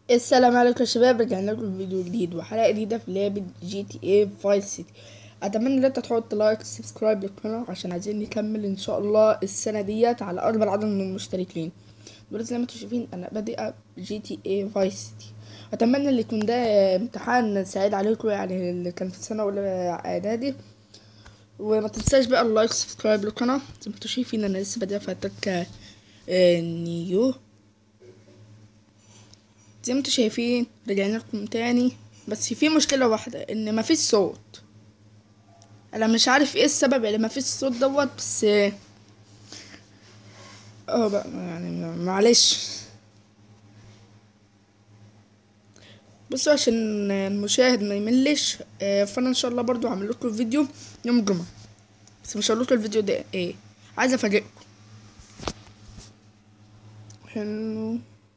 السلام عليكم يا شباب رجعنا لكم فيديو جديد وحلقه جديده في لعبه جي تي اي فايس سيتي اتمنى ان انت تحط لايك سبسكرايب للقناه عشان عايزين نكمل ان شاء الله السنه ديت على اكبر عدد من المشتركين دلوقتي زي ما انتم شايفين انا بادئه جي تي اي فايس سيتي اتمنى ان يكون ده امتحان سعيد عليكم يعني اللي كان في السنه اولى اعدادي وما تنساش بقى اللايك سبسكرايب للقناه زي ما انتم شايفين انا لسه بادئه في اتاك آه، نيو زي ما انتوا شايفين رجعنا لكم تاني بس في مشكلة واحدة ان مفيش صوت انا مش عارف ايه السبب اللي مفيش صوت دوت بس اه بقى يعني معلش بصوا عشان المشاهد ما يملش اه، فانا ان شاء الله برضو هعمل لكم فيديو يوم الجمعة بس مش هقول لكم الفيديو ده ايه عايز افاجئكم حلو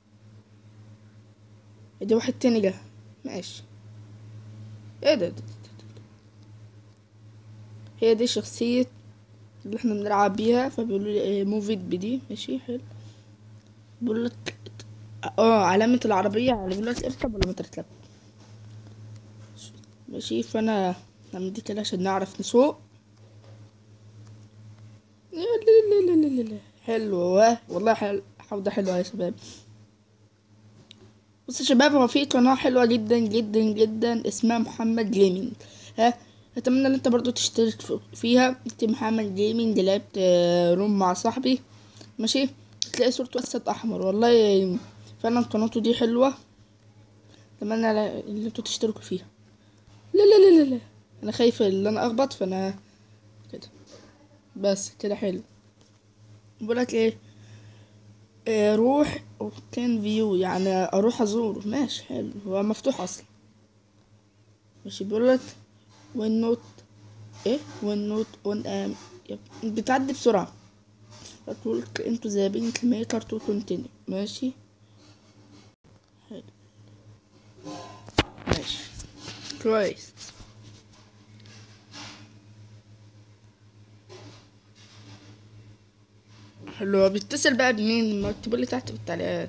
ده واحد تاني جه ماشي ايه ده, ده, ده, ده, ده. هي دي شخصية اللي احنا بنلعب بيها فبيقولوا لي ايه موفيت بدي ماشي حلو بيقول لك اه علامة العربية يعني بيقول لك اركب ولا ما تركب ماشي فانا نعمل دي كده عشان نعرف نسوق لا لا لا لا لا لا حلو والله حلو حوضة حلوة يا شباب بص يا شباب هو في قناة حلوة جدا جدا جدا اسمها محمد جيمنج ها اتمنى ان انت برضو تشترك ف- فيها اكتب محمد جيمنج لعبت آه، روم مع صاحبي ماشي تلاقي صورته اسد احمر والله فعلا قناته دي حلوة اتمنى ان انتوا تشتركوا فيها لا لا لا لا لا انا خايفة ان انا اخبط فانا كده بس كده حلو بقولك ايه آه، روح وكان فيو يعني اروح ازوره ماشي حلو هو مفتوح اصلا ماشي بيقولك وين نوت ايه وين نوت اون ام بتعدي بسرعة بتقولك انتو ذا بينك ميكر تو كونتينيو ماشي حلو ماشي كويس حلو هو بيتصل بقى بمين ما اكتبولي تحت في التعليقات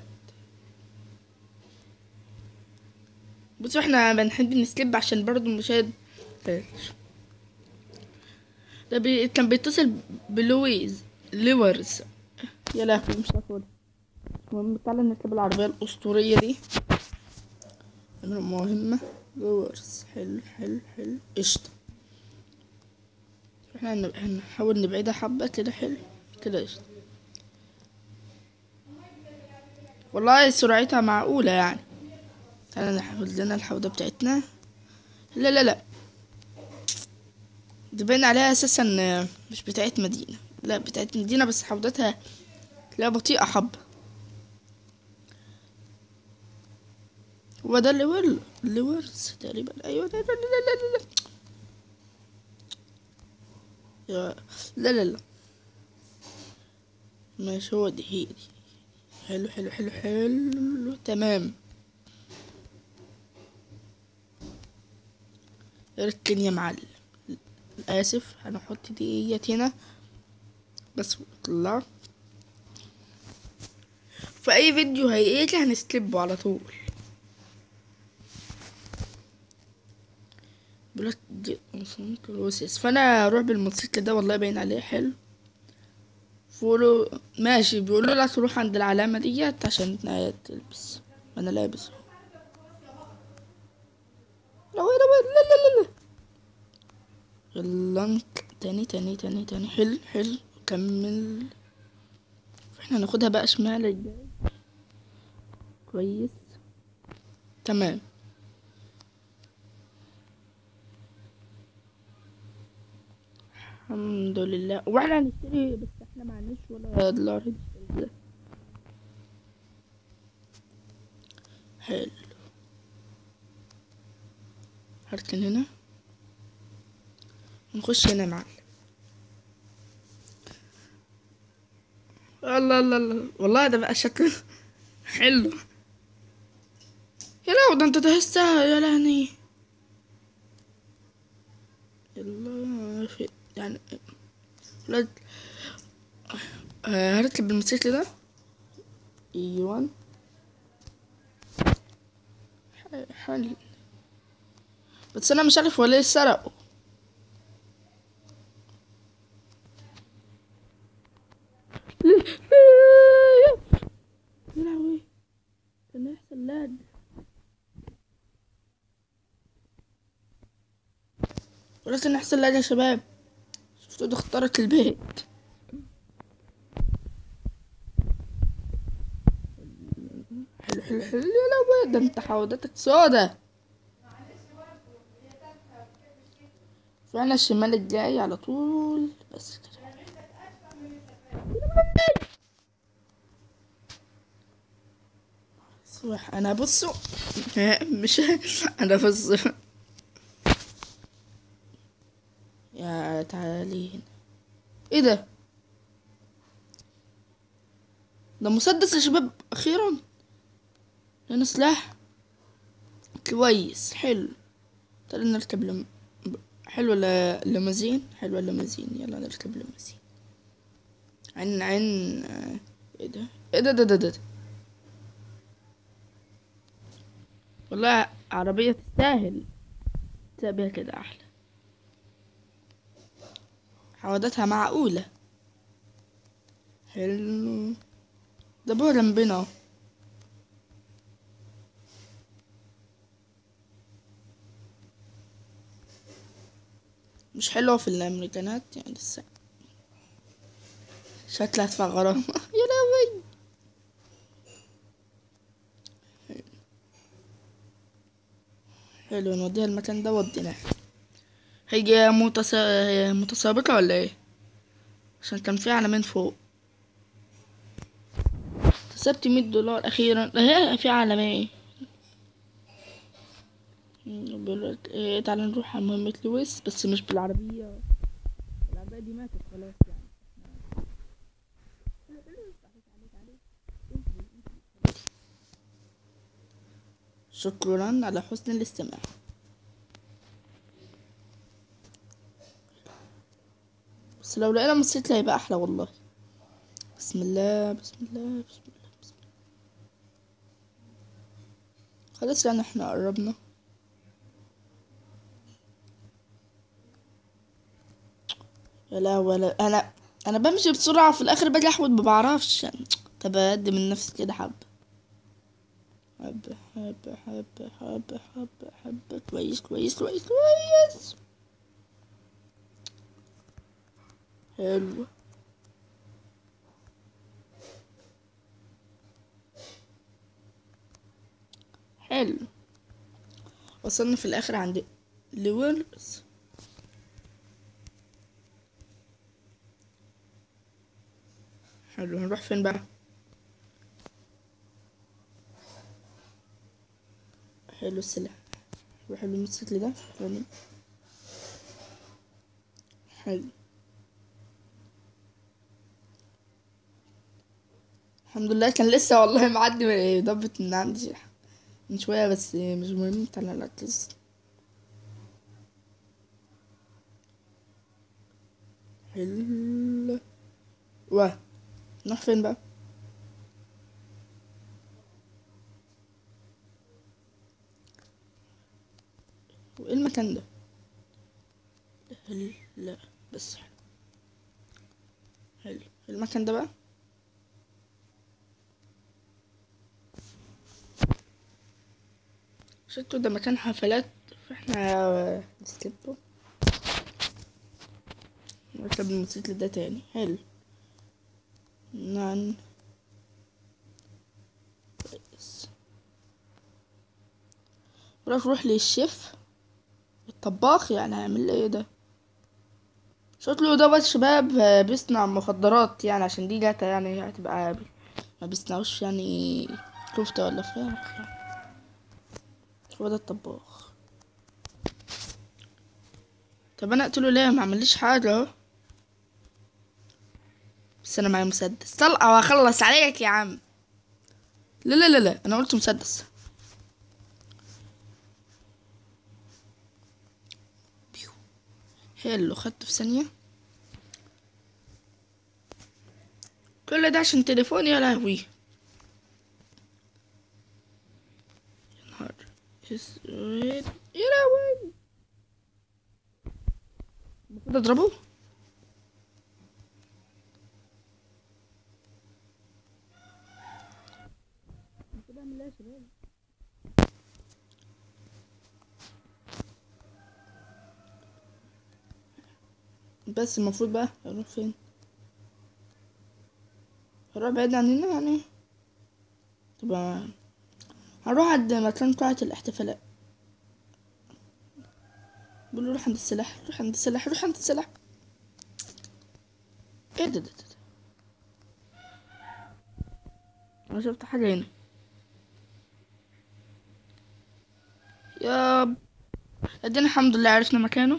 بصوا احنا بنحب نسكيب عشان برضو المشاهد مفيش. ده بي... كان بيتصل بلويز ليورز يا لهوي مش عارفه أقولها. المهم تعالى نركب العربية الأسطورية دي أمر مهمة ليورز حلو حلو حلو قشطة احنا هن- هنحاول نبعدها حبة كده حلو كده قشطة والله سرعتها معقولة يعني تعالى نحاول لنا الحوضة بتاعتنا لا لا لا دي باين عليها اساسا مش بتاعت مدينة لا بتاعت مدينة بس حوضتها لا بطيئة حبة هو ده اللي ور اللي ورث تقريبا ايوه لا لا لا لا لا لا يا- لا لا لا ماشي هو دي هي دي حلو حلو حلو حلو تمام اركن يا معلم اسف هنحط ديت هنا بس طلع في اي فيديو هيجي هنسكيبه على طول بلاك كلوسيس فانا اروح بالموتوسيكل ده والله باين عليه حلو فولو ماشي بيقولوا لك تروح عند العلامة ديت عشان تلبس انا لابس أهو. لا وين وين لا لا لا لا يلا نك- تاني تاني تاني تاني حلو حلو كمل احنا هناخدها بقى شمال الجاي كويس تمام الحمد لله واحنا هنشتري بس احنا معناش ولا دولار نشتري ده. حلو هركن هنا نخش هنا يا معلم الله الله الله والله ده بقى شكله حلو يا لو ده انت دهستها يا لهني يلا في يعني لا آه، هركب الموتوسيكل ده ايوان حل بس انا مش عارف هو ليه سرقه يا لهوي كان يحصل لاد ولكن يحصل لاد يا شباب شفتوا ده اخترق البيت حلو حلو حلو يا لهوي ده انت حوضتك سودا فعلا الشمال الجاي على طول بس كده صح انا بصوا مش انا بص يا تعالي هنا ايه ده ده مسدس يا شباب اخيرا لنا سلاح كويس حلو تعالى نركب لم... حلو الليموزين حلو الليموزين يلا نركب الليموزين عن عن آه، ايه ده ايه ده ده ده ده والله عربية تستاهل تبيها كده أحلى عودتها معقولة حلو ده بقى جنبنا اهو. مش حلوة في الأمريكانات يعني لسه شكلها هدفع غرامة يا لهوي حلو نوديها المكان ده وديناه هي متس... هي متسابقة ولا ايه عشان كان في علامين فوق كسبت مية دولار أخيرا هي في علامين بيقولك إيه تعالى نروح على مهمة لويس بس مش بالعربية العربية دي ماتت خلاص يعني شكرا على حسن الاستماع بس لو لقينا موتوسيكل هيبقى احلى والله بسم الله بسم الله بسم الله بسم الله خلاص يعني احنا قربنا يا لا ولا انا انا بمشي بسرعة في الاخر باجي احود ما بعرفش يعني طب اقدم من نفسي كده حبة حبة حبة حبة حبة حبة حبة كويس كويس كويس كويس حلو حلو وصلنا في الاخر عند لويرز حلو هنروح فين بقى حلو السلاح حلو حلو الموتوسيكل ده حلو حلو الحمد لله كان لسه والله معدي ضبط من عندي من شوية بس مش مهم تعالى نركز حلو و نروح فين بقى وايه المكان ده حلو لا بس حلو حلو المكان ده بقى شكله ده مكان حفلات فاحنا نسكبه نركب الموتوسيكل ده تاني حلو نعم كويس نروح نروح للشيف الطباخ يعني هيعمل لي ايه ده شكله ده بس شباب بيصنع مخدرات يعني عشان دي جاتا يعني هتبقى ما بيصنعوش يعني كفتة ولا فراخ يعني هو ده الطباخ طب انا اقتله ليه ما عمليش حاجه اهو بس انا معايا مسدس طلقه واخلص عليك يا عم لا لا لا لا انا قلت مسدس بيو. حلو خدته في ثانيه كل ده عشان تليفوني يا لهوي يا نهار اسود يا لهوي المفروض اضربه المفروض اعمل ايه يا شباب بس المفروض بقى اروح فين اروح بعيد عننا يعني طب هروح عند مكان قاعة الاحتفالات بقول له روح عند السلاح روح عند السلاح روح عند السلاح ايه ده ده ده ده؟ انا شفت حاجة هنا ياب ادينا الحمد لله عرفنا مكانه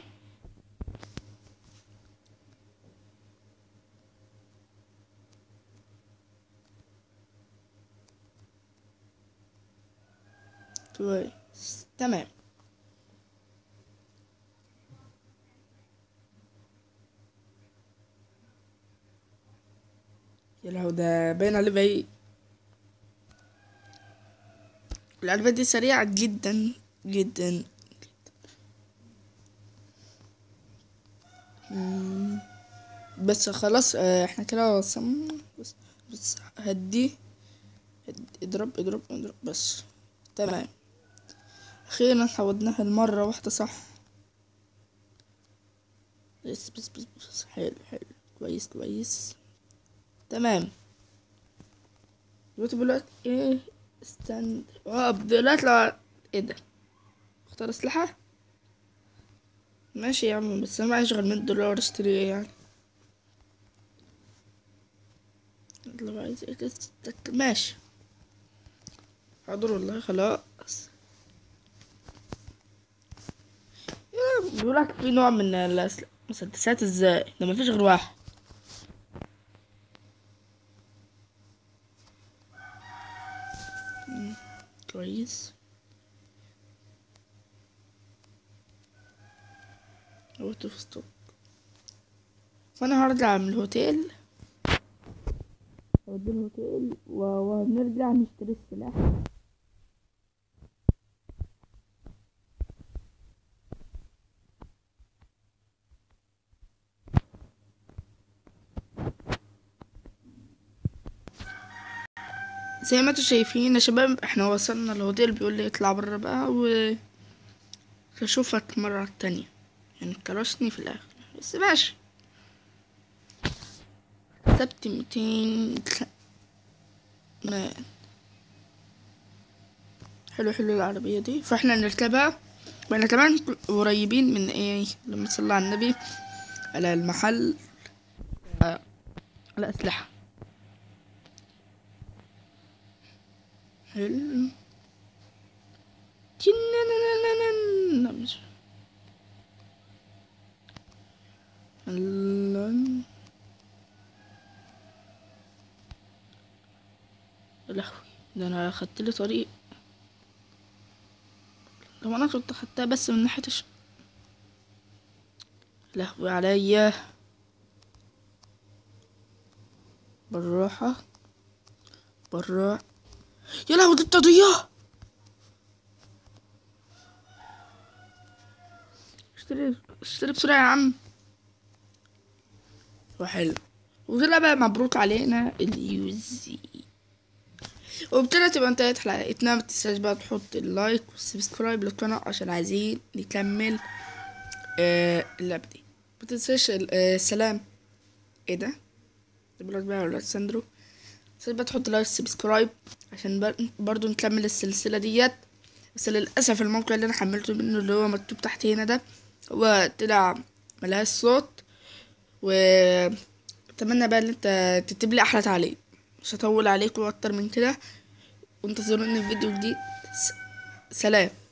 كويس تمام يا لهو ده باين عليه بعيد العربية دي سريعة جدا جدا مم. بس خلاص آه، احنا كده وصلنا بس بس هدي هدي- اضرب اضرب اضرب بس تمام اخيرا حودناها المرة واحدة صح بس بس بس, بس. حلو حلو كويس كويس تمام دلوقتي دلوقتي ايه استنى اه دلوقتي لو ايه ده اختار اسلحة ماشي يا عم بس انا معيش غير 100 دولار اشتري ايه يعني لو عايز ايه كده تك- ماشي حاضر والله خلاص يا بيقولك في نوع من الأسلحة مسدسات ازاي ده مفيش غير واحد مم، كويس اوت اوف ستوك فانا هرجع من الهوتيل اودي الهوتيل و- ونرجع نشتري السلاح زي ما انتوا شايفين يا شباب احنا وصلنا الهوتيل بيقول لي اطلع بره بقى و اشوفك مرة تانية يعني كرشني في الاخر بس ماشي كسبت ميتين ما حلو حلو العربية دي فاحنا نركبها واحنا كمان قريبين من ايه لما صلى على النبي على المحل آه، الأسلحة حلو تنننننن. لا مش الله يا لهوي ده انا خدت لي طريق طب انا كنت خدتها بس من ناحية الش... لهوي عليا بالراحة بالراحة يا لهوي دي التضييع اشتري اشتري بسرعة يا عم وحلو وطلع بقى مبروك علينا اليوزي وبكده تبقى انتهت حلقتنا متنساش بقى تحط اللايك والسبسكرايب للقناة عشان عايزين نكمل آه اللعبة دي متنساش ال- آه السلام ايه ده؟ دبلومات بقى ولا ساندرو متنساش بقى تحط لايك والسبسكرايب عشان بر- برضو نكمل السلسلة ديت بس للأسف الموقع اللي أنا حملته منه اللي هو مكتوب تحت هنا ده هو طلع ملهاش صوت و اتمنى بقى ان انت تكتب لي احلى تعليق مش هطول عليكم اكتر من كده وانتظروني في فيديو جديد س- سلام